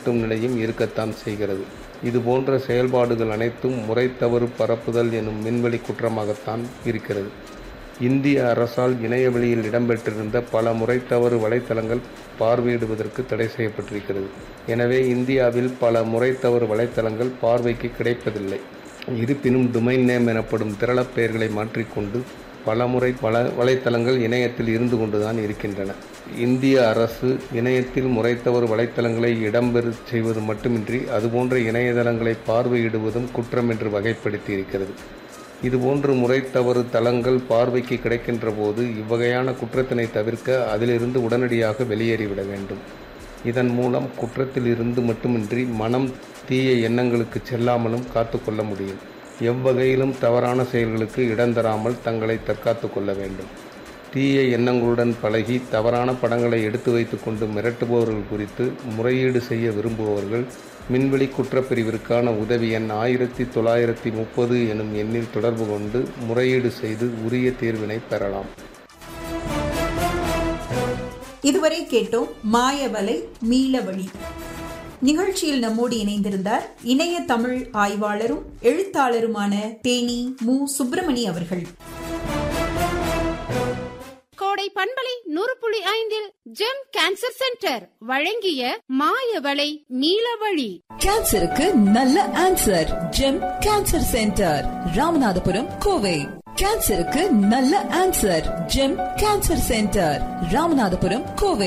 மிரட்டும் நிலையும் இருக்கத்தான் செய்கிறது இது போன்ற செயல்பாடுகள் அனைத்தும் முறை தவறு பரப்புதல் எனும் மின்வெளி குற்றமாகத்தான் இருக்கிறது இந்திய அரசால் இணையவெளியில் இடம்பெற்றிருந்த பல முறை தவறு வலைத்தளங்கள் பார்வையிடுவதற்கு தடை செய்யப்பட்டிருக்கிறது எனவே இந்தியாவில் பல முறை தவறு வலைத்தளங்கள் பார்வைக்கு கிடைப்பதில்லை இருப்பினும் டொமைன் நேம் எனப்படும் திரளப் பெயர்களை மாற்றிக்கொண்டு பல முறை பல வலைத்தளங்கள் இணையத்தில் இருந்து கொண்டுதான் இருக்கின்றன இந்திய அரசு இணையத்தில் முறைத்தவறு வலைத்தளங்களை இடம்பெற செய்வது மட்டுமின்றி அதுபோன்ற இணையதளங்களை பார்வையிடுவதும் குற்றம் என்று வகைப்படுத்தி இருக்கிறது இதுபோன்று முறைத்தவறு தளங்கள் பார்வைக்கு கிடைக்கின்ற போது இவ்வகையான குற்றத்தினை தவிர்க்க அதிலிருந்து உடனடியாக வெளியேறிவிட வேண்டும் இதன் மூலம் குற்றத்தில் இருந்து மட்டுமின்றி மனம் தீய எண்ணங்களுக்கு செல்லாமலும் காத்துக்கொள்ள முடியும் எவ்வகையிலும் தவறான செயல்களுக்கு இடம் தராமல் தங்களை தற்காத்து கொள்ள வேண்டும் தீய எண்ணங்களுடன் பழகி தவறான படங்களை எடுத்து வைத்துக்கொண்டு மிரட்டுபவர்கள் குறித்து முறையீடு செய்ய விரும்புபவர்கள் மின்வெளி குற்றப்பிரிவிற்கான உதவி எண் ஆயிரத்தி தொள்ளாயிரத்தி முப்பது எனும் எண்ணில் தொடர்பு கொண்டு முறையீடு செய்து உரிய தீர்வினை பெறலாம் இதுவரை கேட்டோம் மாயவலை மீளவழி நிகழ்ச்சியில் நம்மோடு இணைந்திருந்தார் இணைய தமிழ் ஆய்வாளரும் எழுத்தாளருமான தேனி மு சுப்பிரமணி அவர்கள் கோடை பண்பலை நூறு புள்ளி ஐந்தில் ஜெம் கேன்சர் சென்டர் வழங்கிய மாயவளை நீலவழி கேன்சருக்கு நல்ல answer Gem cancer centre Ramanathapuram Kovai கேன்சருக்கு நல்ல answer Gem cancer centre Ramanathapuram Kovai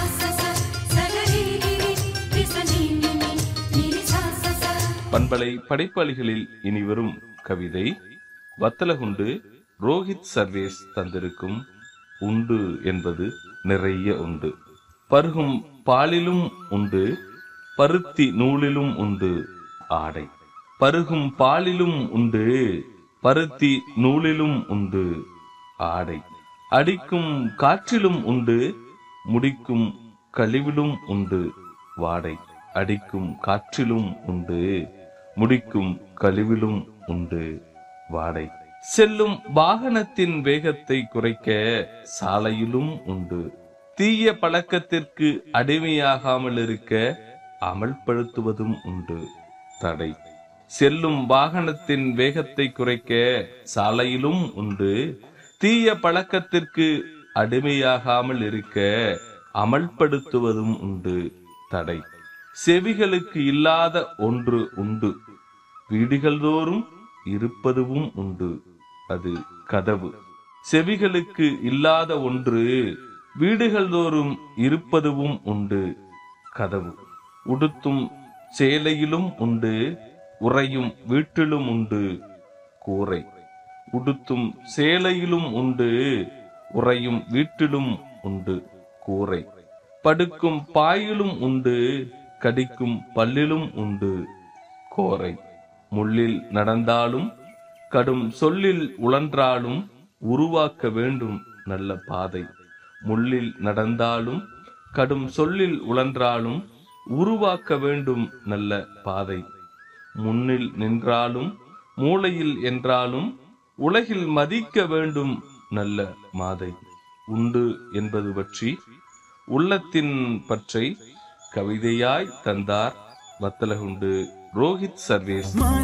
பண்பலை படைப்பாளிகளில் இனி வரும் கவிதை வத்தலகுண்டு ரோஹித் சர்வேஸ் தந்திருக்கும் உண்டு என்பது நிறைய உண்டு பருகும் பாலிலும் உண்டு பருத்தி நூலிலும் உண்டு ஆடை பருகும் பாலிலும் உண்டு பருத்தி நூலிலும் உண்டு ஆடை அடிக்கும் காற்றிலும் உண்டு முடிக்கும் கழிவிலும் உண்டு வாடை அடிக்கும் காற்றிலும் உண்டு முடிக்கும் கழிவிலும் உண்டு வாடை செல்லும் வாகனத்தின் வேகத்தை குறைக்க சாலையிலும் உண்டு தீய பழக்கத்திற்கு அடிமையாகாமல் இருக்க அமல்படுத்துவதும் உண்டு தடை செல்லும் வாகனத்தின் வேகத்தை குறைக்க சாலையிலும் உண்டு தீய பழக்கத்திற்கு அடிமையாகாமல் இருக்க அமல்படுத்துவதும் உண்டு தடை செவிகளுக்கு இல்லாத ஒன்று உண்டு வீடுகள் தோறும் இருப்பதுவும் உண்டு அது கதவு செவிகளுக்கு இல்லாத ஒன்று வீடுகள் தோறும் இருப்பதுவும் உண்டு கதவு உடுத்தும் சேலையிலும் உண்டு உறையும் வீட்டிலும் உண்டு கூரை உடுத்தும் சேலையிலும் உண்டு உறையும் வீட்டிலும் உண்டு கூரை படுக்கும் பாயிலும் உண்டு கடிக்கும் பல்லிலும் உண்டு கோரை முள்ளில் நடந்தாலும் கடும் சொல்லில் உழன்றாலும் உருவாக்க வேண்டும் நல்ல பாதை முள்ளில் நடந்தாலும் கடும் சொல்லில் உழன்றாலும் உருவாக்க வேண்டும் நல்ல பாதை முன்னில் நின்றாலும் மூளையில் என்றாலும் உலகில் மதிக்க வேண்டும் நல்ல மாதை உண்டு என்பது பற்றி உள்ளத்தின் பற்றை கவிதையாய் தந்தார் வத்தலகுண்டு ரோஹித் சர்வேஸ்